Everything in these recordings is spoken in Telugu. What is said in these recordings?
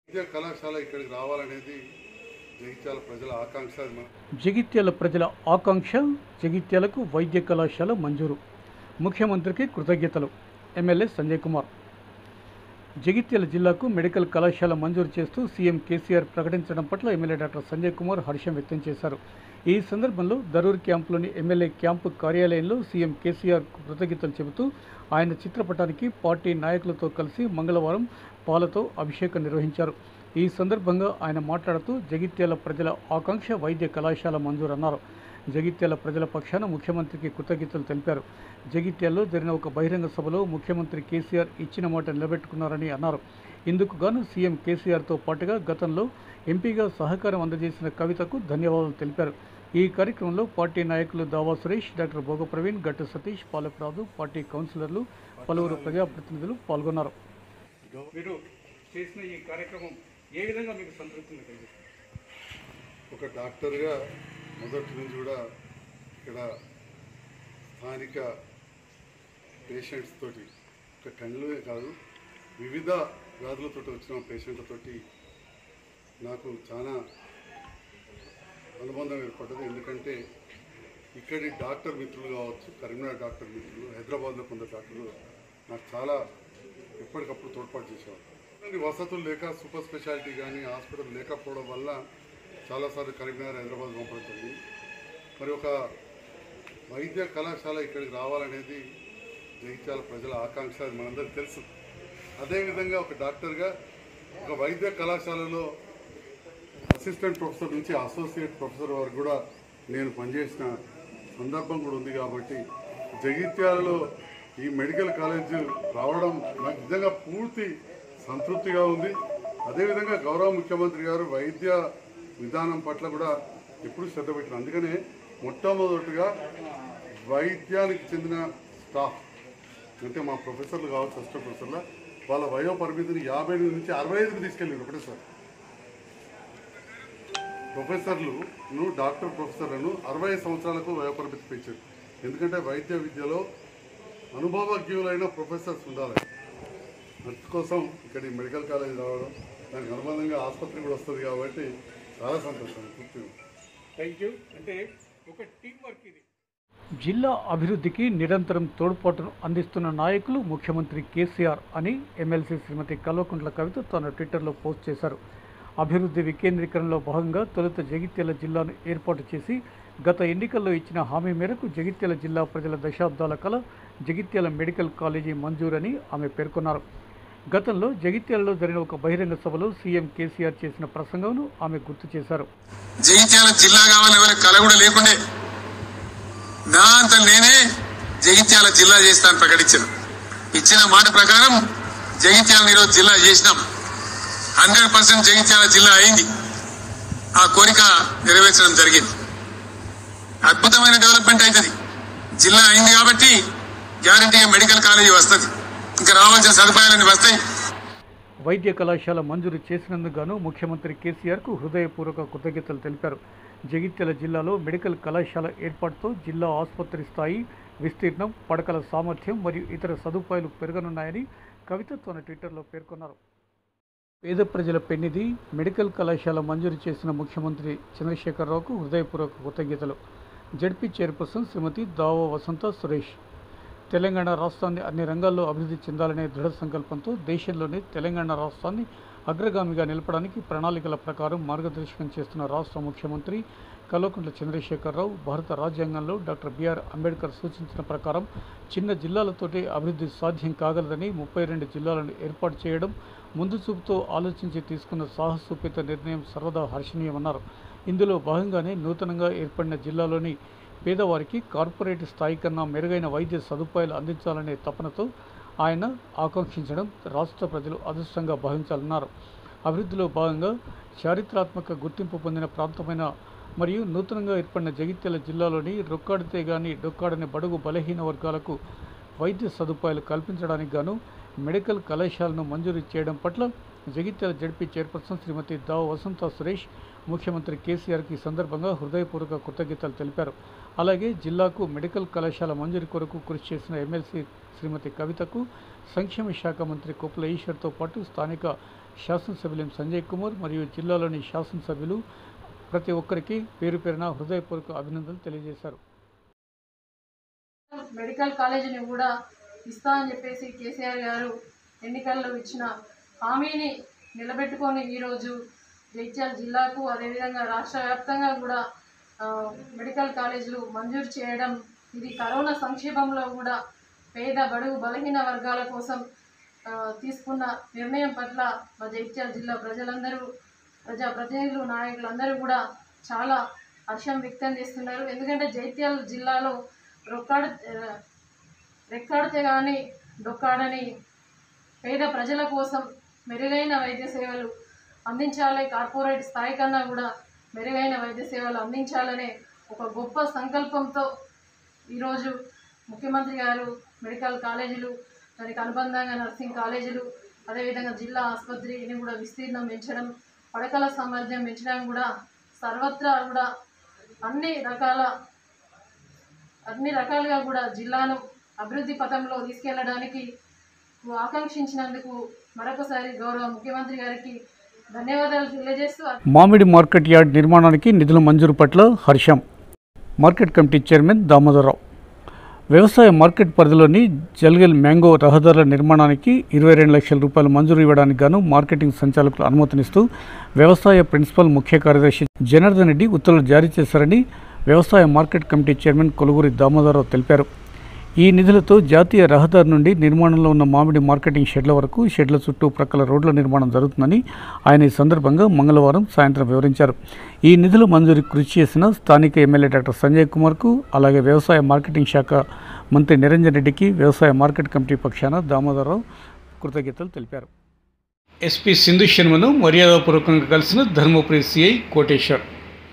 విద్యా కళాశాల ఇక్కడికి రావాలనేది జగిత్యాల ప్రజల ఆకాంక్ష అది మన జగిత్యాల ప్రజల ఆకాంక్ష జగిత్యాలకు వైద్య కళాశాల మంజూరు ముఖ్యమంత్రికి కృతజ్ఞతలు ఎమ్మెల్యే సంజయ్ కుమార్ జగిత్యాల జిల్లాకు మెడికల్ కళాశాల మంజూరు చేస్తూ సీఎం కేసీఆర్ ప్రకటించడం పట్ల ఎమ్మెల్యే డాక్టర్ సంజయ్ కుమార్ హర్షం వ్యక్తం చేశారు ఈ సందర్భంలో దరూర్ క్యాంపులోని ఎమ్మెల్యే క్యాంపు కార్యాలయంలో సీఎం కేసీఆర్ కృతజ్ఞతలు చెబుతూ ఆయన చిత్రపటానికి పార్టీ నాయకులతో కలిసి మంగళవారం పాలతో అభిషేకం నిర్వహించారు ఈ సందర్భంగా ఆయన మాట్లాడుతూ జగిత్యాల ప్రజల ఆకాంక్ష వైద్య కళాశాల మంజూరు అన్నారు జగిత్యాల ప్రజల పక్షాన ముఖ్యమంత్రికి కృతజ్ఞతలు తెలిపారు జగిత్యాల్లో జరిగిన ఒక బహిరంగ సభలో ముఖ్యమంత్రి కేసీఆర్ ఇచ్చిన మాట నిలబెట్టుకున్నారని అన్నారు ఇందుకు గాను సీఎం కేసీఆర్తో పాటుగా గతంలో ఎంపీగా సహకారం అందజేసిన కవితకు ధన్యవాదాలు తెలిపారు ఈ కార్యక్రమంలో పార్టీ నాయకులు దావా సురేష్ డాక్టర్ భోగ ప్రవీణ్ గట్టు సతీష్ పాలకరాజు పార్టీ కౌన్సిలర్లు పలువురు ప్రజాప్రతినిధులు పాల్గొన్నారు మీరు చేసిన ఈ కార్యక్రమం ఏ విధంగా మీకు సంతృప్తిని కలిగిస్తుంది ఒక డాక్టర్గా మొదటి నుంచి కూడా ఇక్కడ స్థానిక పేషెంట్స్ తోటి ఒక కళ్ళే కాదు వివిధ వ్యాధులతో వచ్చిన పేషెంట్లతోటి నాకు చాలా అనుబంధం ఏర్పడ్డది ఎందుకంటే ఇక్కడి డాక్టర్ మిత్రులు కావచ్చు కరీంనగర్ డాక్టర్ మిత్రులు హైదరాబాద్లో కొందరు డాక్టర్లు నాకు చాలా ఎప్పటికప్పుడు తోడ్పాటు చేసేవారు కానీ వసతులు లేక సూపర్ స్పెషాలిటీ కానీ హాస్పిటల్ లేకపోవడం వల్ల చాలాసార్లు కరీంనగర్ హైదరాబాద్ పంపడం జరిగింది మరి ఒక వైద్య కళాశాల ఇక్కడికి రావాలనేది జగిత్యాల ప్రజల ఆకాంక్ష అది మనందరికీ తెలుసు అదేవిధంగా ఒక డాక్టర్గా ఒక వైద్య కళాశాలలో అసిస్టెంట్ ప్రొఫెసర్ నుంచి అసోసియేట్ ప్రొఫెసర్ వరకు కూడా నేను పనిచేసిన సందర్భం కూడా ఉంది కాబట్టి జగిత్యాలలో ఈ మెడికల్ కాలేజ్ రావడం నాకు నిజంగా పూర్తి సంతృప్తిగా ఉంది అదేవిధంగా గౌరవ ముఖ్యమంత్రి గారు వైద్య విధానం పట్ల కూడా ఎప్పుడు శ్రద్ధ పెట్టిన అందుకనే మొట్టమొదటిగా వైద్యానికి చెందిన స్టాఫ్ అంటే మా ప్రొఫెసర్లు కావచ్చు అసిస్టెంట్ ప్రొఫెసర్ల వాళ్ళ వయో పరిమితిని యాభై ఎనిమిది నుంచి అరవై ఐదుకి తీసుకెళ్ళారు ఒకటేసారి ప్రొఫెసర్లు డాక్టర్ ప్రొఫెసర్లను అరవై సంవత్సరాలకు వయోపరిమితి పెంచారు ఎందుకంటే వైద్య విద్యలో అనుభవజ్ఞులైన ప్రొఫెసర్స్ ఉండాలి అందుకోసం ఇక్కడ ఈ మెడికల్ కాలేజ్ రావడం దానికి అనుబంధంగా ఆసుపత్రి కూడా వస్తుంది కాబట్టి చాలా సంతోషం పూర్తిగా థ్యాంక్ యూ అంటే ఒక టీం వర్క్ ఇది జిల్లా అభివృద్ధికి నిరంతరం తోడ్పాటును అందిస్తున్న నాయకులు ముఖ్యమంత్రి కేసీఆర్ అని ఎమ్మెల్సీ శ్రీమతి కల్వకుంట్ల కవిత తన ట్విట్టర్లో పోస్ట్ చేశారు అభివృద్ధి వికేంద్రీకరణలో భాగంగా తొలుత జగిత్యాల జిల్లాను ఏర్పాటు చేసి గత ఎన్నికల్లో ఇచ్చిన హామీ మేరకు జగిత్యాల జిల్లా ప్రజల దశాబ్దాల కల జగిత్యాల మెడికల్ కాలేజీ మంజూరని ఆమె పేర్కొన్నారు గతంలో జగిత్యాలలో జరిగిన ఒక బహిరంగ సభలో సీఎం కేసీఆర్ చేసిన ప్రసంగంను ఆమె గుర్తు చేశారు జగిత్యాల జిల్లా కావాలని ఎవరికి కల కూడా లేకుండే నా అంత నేనే జగిత్యాల జిల్లా చేస్తాను ప్రకటించాను ఇచ్చిన మాట ప్రకారం జగిత్యాల ఈరోజు జిల్లా చేసినాం హండ్రెడ్ పర్సెంట్ జగిత్యాల జిల్లా అయింది ఆ కోరిక నెరవేర్చడం జరిగింది అద్భుతమైన డెవలప్మెంట్ అవుతుంది జిల్లా అయింది కాబట్టి గ్యారంటీగా మెడికల్ కాలేజీ వస్తుంది ఇంకా రావాల్సిన సదుపాయాలన్నీ వస్తాయి వైద్య కళాశాల మంజూరు చేసినందుకు గాను ముఖ్యమంత్రి కేసీఆర్కు హృదయపూర్వక కృతజ్ఞతలు తెలిపారు జగిత్యాల జిల్లాలో మెడికల్ కళాశాల ఏర్పాటుతో జిల్లా ఆసుపత్రి స్థాయి విస్తీర్ణం పడకల సామర్థ్యం మరియు ఇతర సదుపాయాలు పెరగనున్నాయని కవిత తన ట్విట్టర్లో పేర్కొన్నారు పేద ప్రజల పెన్నిధి మెడికల్ కళాశాల మంజూరు చేసిన ముఖ్యమంత్రి చంద్రశేఖరరావుకు హృదయపూర్వక కృతజ్ఞతలు జడ్పీ చైర్పర్సన్ శ్రీమతి దావో వసంత సురేష్ తెలంగాణ రాష్ట్రాన్ని అన్ని రంగాల్లో అభివృద్ధి చెందాలనే దృఢ సంకల్పంతో దేశంలోనే తెలంగాణ రాష్ట్రాన్ని అగ్రగామిగా నిలపడానికి ప్రణాళికల ప్రకారం మార్గదర్శకం చేస్తున్న రాష్ట్ర ముఖ్యమంత్రి కల్వకుంట్ల చంద్రశేఖరరావు భారత రాజ్యాంగంలో డాక్టర్ బిఆర్ అంబేద్కర్ సూచించిన ప్రకారం చిన్న జిల్లాలతోటే అభివృద్ధి సాధ్యం కాగలదని ముప్పై రెండు జిల్లాలను ఏర్పాటు చేయడం ముందు చూపుతో ఆలోచించి తీసుకున్న సాహసోపేత నిర్ణయం సర్వదా హర్షణీయమన్నారు ఇందులో భాగంగానే నూతనంగా ఏర్పడిన జిల్లాలోని పేదవారికి కార్పొరేట్ స్థాయి కన్నా మెరుగైన వైద్య సదుపాయాలు అందించాలనే తపనతో ఆయన ఆకాంక్షించడం రాష్ట్ర ప్రజలు అదృష్టంగా భావించాలన్నారు అభివృద్ధిలో భాగంగా చారిత్రాత్మక గుర్తింపు పొందిన ప్రాంతమైన మరియు నూతనంగా ఏర్పడిన జగిత్యాల జిల్లాలోని రొక్కాడితే గాని డొక్కాడని బడుగు బలహీన వర్గాలకు వైద్య సదుపాయాలు కల్పించడానికి గాను మెడికల్ కళాశాలను మంజూరు చేయడం పట్ల జగిత్యాల జడ్పీ చైర్పర్సన్ శ్రీమతి దావ వసంత సురేష్ ముఖ్యమంత్రి కేసీఆర్కి ఈ సందర్భంగా హృదయపూర్వక కృతజ్ఞతలు తెలిపారు అలాగే జిల్లాకు మెడికల్ కళాశాల మంజూరు కొరకు కృషి చేసిన ఎమ్మెల్సీ శ్రీమతి కవితకు సంక్షేమ శాఖ మంత్రి కొప్పుల ఈశ్వర్తో పాటు స్థానిక శాసనసభ్యులు ఎం సంజయ్ కుమార్ మరియు జిల్లాలోని శాసనసభ్యులు ప్రతి ఒక్కరికి పేరు పేరున హృదయపూర్వక అభినందనలు తెలియజేశారు మెడికల్ కాలేజీని కూడా ఇస్తా అని చెప్పేసి కేసీఆర్ గారు ఎన్నికల్లో ఇచ్చిన హామీని నిలబెట్టుకొని ఈరోజు జగిత్యాల జిల్లాకు అదేవిధంగా రాష్ట్ర వ్యాప్తంగా కూడా ఆ, మెడికల్ కాలేజీలు మంజూరు చేయడం ఇది కరోనా సంక్షేమంలో కూడా పేద బడుగు బలహీన వర్గాల కోసం ఆ, తీసుకున్న నిర్ణయం పట్ల మా జగిత్యాల జిల్లా ప్రజలందరూ ప్రజాప్రతినిధులు నాయకులందరూ కూడా చాలా హర్షం వ్యక్తం చేస్తున్నారు ఎందుకంటే జగిత్యాల జిల్లాలో రొక్కాడ ఆ, రెక్కాడితే కానీ డొక్కాడని పేద ప్రజల కోసం మెరుగైన వైద్య సేవలు అందించాలి కార్పొరేట్ స్థాయి కన్నా కూడా మెరుగైన వైద్య సేవలు అందించాలనే ఒక గొప్ప సంకల్పంతో ఈరోజు ముఖ్యమంత్రి గారు మెడికల్ కాలేజీలు దానికి అనుబంధంగా నర్సింగ్ కాలేజీలు అదేవిధంగా జిల్లా ఆసుపత్రిని కూడా విస్తీర్ణం పెంచడం పడకల సామర్థ్యం పెంచడం కూడా సర్వత్రా కూడా అన్ని రకాల అన్ని రకాలుగా కూడా జిల్లాను అభివృద్ధి పథంలో తీసుకెళ్లడానికి ఆకాంక్షించినందుకు మరొకసారి గౌరవ ముఖ్యమంత్రి గారికి ధన్యవాదాలు తెలియజేస్తూ మామిడి మార్కెట్ యార్డ్ నిర్మాణానికి నిధుల మంజూరు పట్ల హర్షం మార్కెట్ కమిటీ చైర్మన్ దామోదరరావు వ్యవసాయ మార్కెట్ పరిధిలోని జల్గల్ మ్యాంగో రహదారుల నిర్మాణానికి ఇరవై రెండు లక్షల రూపాయలు మంజూరు ఇవ్వడానికి గాను మార్కెటింగ్ సంచాలకులు అనుమతినిస్తూ వ్యవసాయ ప్రిన్సిపల్ ముఖ్య కార్యదర్శి జనార్దన్ రెడ్డి ఉత్తర్వులు జారీ చేశారని వ్యవసాయ market committee chairman Koluguri Damodararao తెలిపారు ఈ నిధులతో జాతీయ రహదారి నుండి నిర్మాణంలో ఉన్న మామిడి మార్కెటింగ్ షెడ్ల వరకు షెడ్ల చుట్టూ ప్రక్కల రోడ్ల నిర్మాణం జరుగుతుందని ఆయన ఈ సందర్భంగా మంగళవారం సాయంత్రం వివరించారు ఈ నిధుల మంజూరు కృషి చేసిన స్థానిక ఎమ్మెల్యే డాక్టర్ సంజయ్ కుమార్కు అలాగే వ్యవసాయ మార్కెటింగ్ శాఖ మంత్రి నిరంజన్ రెడ్డికి వ్యవసాయ మార్కెట్ కమిటీ పక్షాన దామోదరరావు కృతజ్ఞతలు తెలిపారు ఎస్పీ సింధు శర్మను మర్యాదపూర్వకంగా కలిసిన ధర్మపురి సిఐ కోటేశ్వర్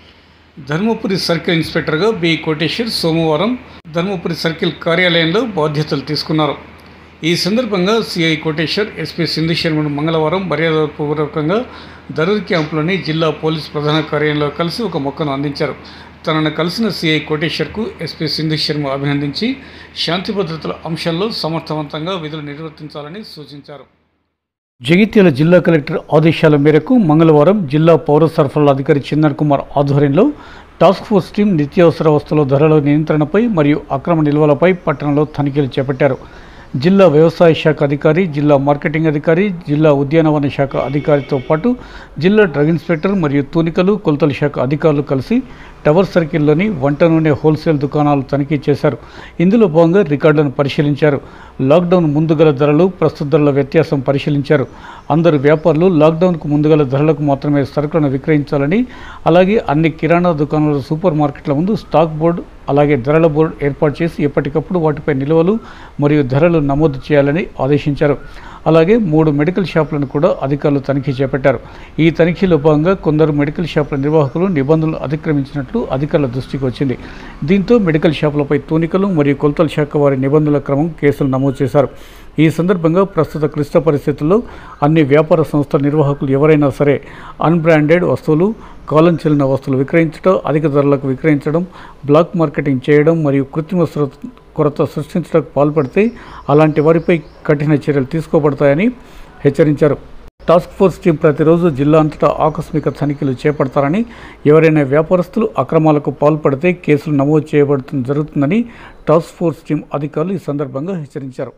ధర్మపురి సర్కిల్ ఇన్స్పెక్టర్గా బి కోటేశ్వర్ సోమవారం ధర్మపురి సర్కిల్ కార్యాలయంలో బాధ్యతలు తీసుకున్నారు ఈ సందర్భంగా సిఐ కోటేశ్వర్ ఎస్పీ సింధు శర్మను మంగళవారం మర్యాదపూర్వకంగా దరూర్ క్యాంపులోని జిల్లా పోలీస్ ప్రధాన కార్యాలయంలో కలిసి ఒక మొక్కను అందించారు తనను కలిసిన సిఐ కోటేశ్వర్కు ఎస్పీ సింధు శర్మ అభినందించి శాంతి భద్రతల అంశాల్లో సమర్థవంతంగా విధులు నిర్వర్తించాలని సూచించారు జగిత్యాల జిల్లా కలెక్టర్ ఆదేశాల మేరకు మంగళవారం జిల్లా పౌర సరఫరాల అధికారి చందన్ కుమార్ ఆధ్వర్యంలో టాస్క్ ఫోర్స్ టీం నిత్యావసర వస్తువుల ధరల నియంత్రణపై మరియు అక్రమ నిల్వలపై పట్టణంలో తనిఖీలు చేపట్టారు జిల్లా వ్యవసాయ శాఖ అధికారి జిల్లా మార్కెటింగ్ అధికారి జిల్లా ఉద్యానవన శాఖ అధికారితో పాటు జిల్లా డ్రగ్ ఇన్స్పెక్టర్ మరియు తూనికలు కొలతల శాఖ అధికారులు కలిసి టవర్ సర్కిల్లోని వంట నూనె హోల్సేల్ దుకాణాలు తనిఖీ చేశారు ఇందులో భాగంగా రికార్డులను పరిశీలించారు లాక్డౌన్ ముందుగల ధరలు ప్రస్తుత ధరల వ్యత్యాసం పరిశీలించారు అందరు వ్యాపారులు లాక్డౌన్కు ముందుగల ధరలకు మాత్రమే సరుకులను విక్రయించాలని అలాగే అన్ని కిరాణా దుకాణాల సూపర్ మార్కెట్ల ముందు స్టాక్ బోర్డు అలాగే ధరల బోర్డు ఏర్పాటు చేసి ఎప్పటికప్పుడు వాటిపై నిల్వలు మరియు ధరలు నమోదు చేయాలని ఆదేశించారు అలాగే మూడు మెడికల్ షాపులను కూడా అధికారులు తనిఖీ చేపట్టారు ఈ తనిఖీలో భాగంగా కొందరు మెడికల్ షాపుల నిర్వాహకులు నిబంధనలు అతిక్రమించినట్లు అధికారుల దృష్టికి వచ్చింది దీంతో మెడికల్ షాపులపై తూనికలు మరియు కొలతల శాఖ వారి నిబంధనల క్రమం కేసులు నమోదు చేశారు ఈ సందర్భంగా ప్రస్తుత క్లిష్ట పరిస్థితుల్లో అన్ని వ్యాపార సంస్థల నిర్వాహకులు ఎవరైనా సరే అన్బ్రాండెడ్ వస్తువులు కాలం చెల్లిన వస్తువులు విక్రయించడం అధిక ధరలకు విక్రయించడం బ్లాక్ మార్కెటింగ్ చేయడం మరియు కృత్రిమ సృ- కొరత సృష్టించడానికి పాల్పడితే అలాంటి వారిపై కఠిన చర్యలు తీసుకోబడతాయని హెచ్చరించారు టాస్క్ ఫోర్స్ టీం ప్రతిరోజు జిల్లా అంతటా ఆకస్మిక తనిఖీలు చేపడతారని ఎవరైనా వ్యాపారస్తులు అక్రమాలకు పాల్పడితే కేసులు నమోదు చేయబడుతుంది జరుగుతుందని టాస్క్ ఫోర్స్ టీం అధికారులు ఈ సందర్భంగా హెచ్చరించారు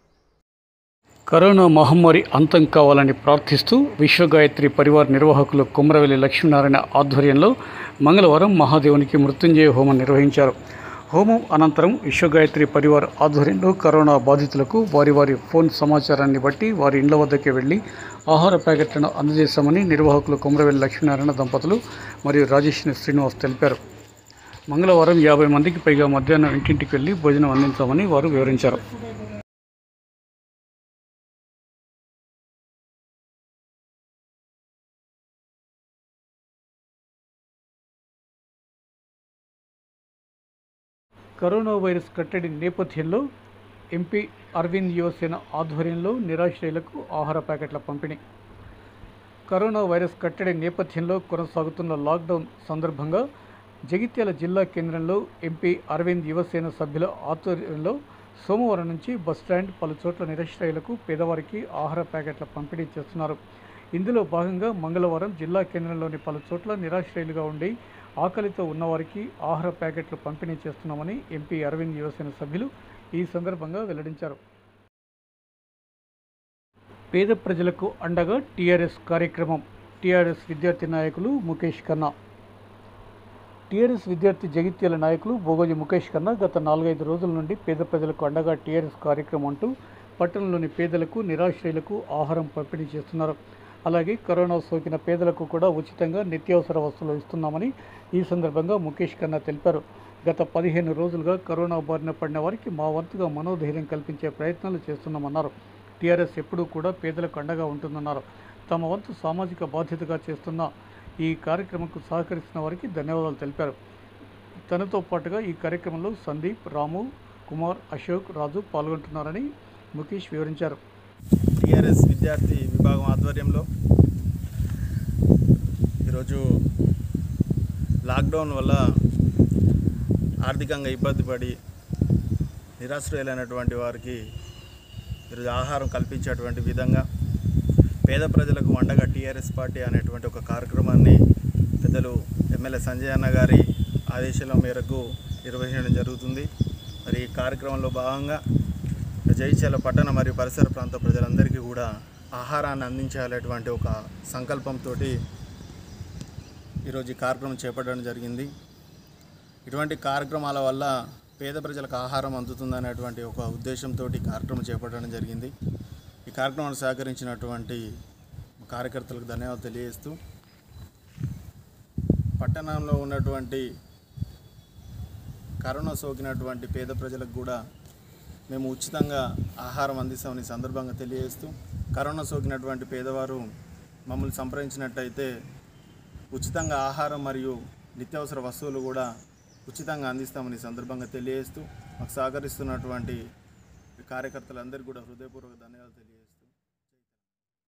కరోనా మహమ్మారి అంతం కావాలని ప్రార్థిస్తూ విశ్వగాయత్రి పరివార్ నిర్వాహకులు కుమ్రవెల్లి లక్ష్మీనారాయణ ఆధ్వర్యంలో మంగళవారం మహాదేవునికి మృత్యుంజయ హోమం నిర్వహించారు హోమం అనంతరం విశ్వగాయత్రి పరివార్ ఆధ్వర్యంలో కరోనా బాధితులకు వారి వారి ఫోన్ సమాచారాన్ని బట్టి వారి ఇండ్ల వద్దకే వెళ్లి ఆహార ప్యాకెట్లను అందజేశామని నిర్వాహకులు కుమ్రవెల్లి లక్ష్మీనారాయణ దంపతులు మరియు రాజేశ్వరి శ్రీనివాస్ తెలిపారు మంగళవారం యాభై మందికి పైగా మధ్యాహ్నం ఇంటింటికి వెళ్లి భోజనం అందించామని వారు వివరించారు కరోనా వైరస్ కట్టడి నేపథ్యంలో ఎంపీ అరవింద్ యువసేన ఆధ్వర్యంలో నిరాశ్రయులకు ఆహార ప్యాకెట్ల పంపిణీ కరోనా వైరస్ కట్టడి నేపథ్యంలో కొనసాగుతున్న లాక్డౌన్ సందర్భంగా జగిత్యాల జిల్లా కేంద్రంలో ఎంపీ అరవింద్ యువసేన సభ్యుల ఆధ్వర్యంలో సోమవారం నుంచి బస్టాండ్ పలు చోట్ల నిరాశ్రయులకు పేదవారికి ఆహార ప్యాకెట్ల పంపిణీ చేస్తున్నారు ఇందులో భాగంగా మంగళవారం జిల్లా కేంద్రంలోని పలు చోట్ల నిరాశ్రయులుగా ఉండి ఆకలితో ఉన్నవారికి ఆహార ప్యాకెట్లు పంపిణీ చేస్తున్నామని ఎంపీ అరవింద్ యువసేన సభ్యులు ఈ సందర్భంగా వెల్లడించారు పేద ప్రజలకు అండగా టీఆర్ఎస్ కార్యక్రమం టీఆర్ఎస్ విద్యార్థి నాయకులు ముఖేష్ ఖన్నా టీఆర్ఎస్ విద్యార్థి జగిత్యాల నాయకులు బోగోజి ముఖేష్ ఖన్నా గత నాలుగైదు రోజుల నుండి పేద ప్రజలకు అండగా టీఆర్ఎస్ కార్యక్రమం అంటూ పట్టణంలోని పేదలకు నిరాశ్రయులకు ఆహారం పంపిణీ చేస్తున్నారు అలాగే కరోనా సోకిన పేదలకు కూడా ఉచితంగా నిత్యావసర వస్తువులు ఇస్తున్నామని ఈ సందర్భంగా ముఖేష్ ఖన్నా తెలిపారు గత పదిహేను రోజులుగా కరోనా బారిన పడిన వారికి మా వంతుగా మనోధైర్యం కల్పించే ప్రయత్నాలు చేస్తున్నామన్నారు టీఆర్ఎస్ ఎప్పుడూ కూడా పేదలకు అండగా ఉంటుందన్నారు తమ వంతు సామాజిక బాధ్యతగా చేస్తున్న ఈ కార్యక్రమంకు సహకరిస్తున్న వారికి ధన్యవాదాలు తెలిపారు తనతో పాటుగా ఈ కార్యక్రమంలో సందీప్ రాము కుమార్ అశోక్ రాజు పాల్గొంటున్నారని ముఖేష్ వివరించారు టిఆర్ఎస్ విద్యార్థి విభాగం ఆధ్వర్యంలో ఈరోజు లాక్డౌన్ వల్ల ఆర్థికంగా ఇబ్బంది పడి నిరాశ్రయులైనటువంటి వారికి ఈరోజు ఆహారం కల్పించేటువంటి విధంగా పేద ప్రజలకు అండగా టీఆర్ఎస్ పార్టీ అనేటువంటి ఒక కార్యక్రమాన్ని పెద్దలు ఎమ్మెల్యే సంజయ్ అన్న గారి ఆదేశాల మేరకు నిర్వహించడం జరుగుతుంది మరి ఈ కార్యక్రమంలో భాగంగా జైత్యాల పట్టణ మరియు పరిసర ప్రాంత ప్రజలందరికీ కూడా ఆహారాన్ని అందించాలనేటువంటి ఒక సంకల్పంతో ఈరోజు ఈ కార్యక్రమం చేపట్టడం జరిగింది ఇటువంటి కార్యక్రమాల వల్ల పేద ప్రజలకు ఆహారం అందుతుందనేటువంటి ఒక ఉద్దేశంతో ఈ కార్యక్రమం చేపట్టడం జరిగింది ఈ కార్యక్రమాన్ని సహకరించినటువంటి కార్యకర్తలకు ధన్యవాదాలు తెలియజేస్తూ పట్టణంలో ఉన్నటువంటి కరోనా సోకినటువంటి పేద ప్రజలకు కూడా మేము ఉచితంగా ఆహారం అందిస్తామని ఈ సందర్భంగా తెలియజేస్తూ కరోనా సోకినటువంటి పేదవారు మమ్మల్ని సంప్రదించినట్టయితే ఉచితంగా ఆహారం మరియు నిత్యావసర వస్తువులు కూడా ఉచితంగా అందిస్తామని ఈ సందర్భంగా తెలియజేస్తూ మాకు సహకరిస్తున్నటువంటి కార్యకర్తలందరికీ కూడా హృదయపూర్వక ధన్యవాదాలు తెలియజేస్తూ